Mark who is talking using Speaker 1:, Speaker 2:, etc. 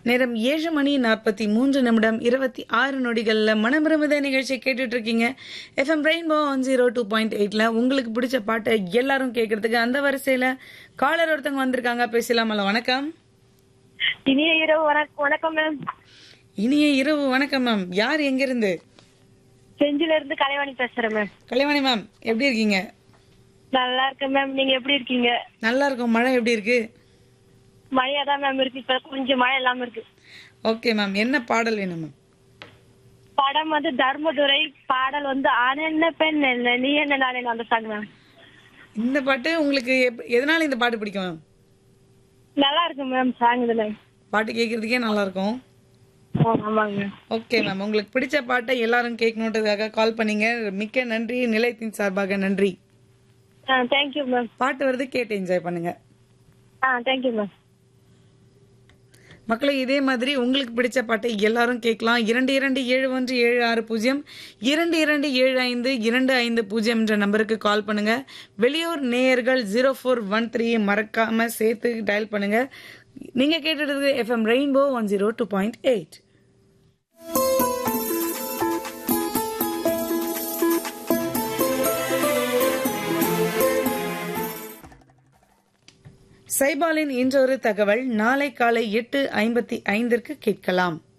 Speaker 1: நேரம் ஏழு மணி நாற்பத்தி மூன்று நிமிடம் இருபத்தி ஆறு நொடிகள்ல மனமிருமித நிகழ்ச்சி கேட்டுட்டு இருக்கீங்க FM rainbow one zero two point எயிட்ல உங்களுக்கு பிடிச்ச பாட்டை எல்லாரும் கேட்கறதுக்கு அந்த வரிசையில காலர் ஒருத்தவங்க வந்திருக்காங்க பேசலாமல வணக்கம்
Speaker 2: இனிய இரவு வணக்கம் வணக்கம் மேம்
Speaker 1: இனிய இரவு வணக்கம் மேம் யார் எங்க இருந்து
Speaker 2: செஞ்சில இருந்து கலைவாணி பேசுறேன் மேம்
Speaker 1: கலைவாணி மேம் எப்படி இருக்கீங்க
Speaker 2: நல்லா இருக்கேன் மேம் நீங்க எப்படி இருக்கீங்க
Speaker 1: நல்லா இருக்கும் மழை எப்படி இருக்கு
Speaker 2: மழையா தான் மேம் இருக்கு இப்ப கொஞ்சம் மழை இல்லாம இருக்கு
Speaker 1: ஓகே மேம் என்ன பாடல் வேணும் மேம்
Speaker 2: படம் வந்து தர்மதுரை பாடல் வந்து ஆண் என்ன பெண் என்ன நீ என்ன நான் என்ன அந்த சாங் மேம்
Speaker 1: இந்த பாட்டு உங்களுக்கு எப்- எதனால இந்த பாட்டு பிடிக்கும் மேம்
Speaker 2: நல்லா இருக்கு மேம் சாங் இதுல
Speaker 1: பாட்டு கேட்கறதுக்கே நல்லா இருக்கும்
Speaker 2: ஆ, ஆமாங்க மேம்
Speaker 1: ஓகே மேம் உங்களுக்கு பிடிச்ச பாட்டை எல்லாரும் கேட்கணுன்றதுக்காக கால் பண்ணீங்க மிக்க நன்றி நிலையத்தின் சார்பாக நன்றி
Speaker 2: ஆ தேங்க்யூ மேம்
Speaker 1: பாட்டு வருது கேட்டு என்ஜாய் பண்ணுங்க
Speaker 2: ஆ தேங்க்யூ மேம்
Speaker 1: மக்களை இதே மாதிரி உங்களுக்கு பிடிச்ச பாட்டை எல்லாரும் கேட்கலாம் இரண்டு இரண்டு ஏழு ஒன்று ஏழு ஆறு பூஜ்ஜியம் இரண்டு இரண்டு ஏழு ஐந்து இரண்டு ஐந்து பூஜ்ஜியம் என்ற நம்பருக்கு கால் பண்ணுங்க வெளியூர் நேயர்கள் ஜீரோ ஃபோர் ஒன் த்ரீ மறக்காம சேர்த்து டயல் பண்ணுங்க நீங்க கேட்டுட்டு FM rainbow one zero two point eight சைபாலின் இன்றொரு தகவல் நாளை காலை எட்டு ஐம்பத்தி ஐந்திற்கு கேட்கலாம்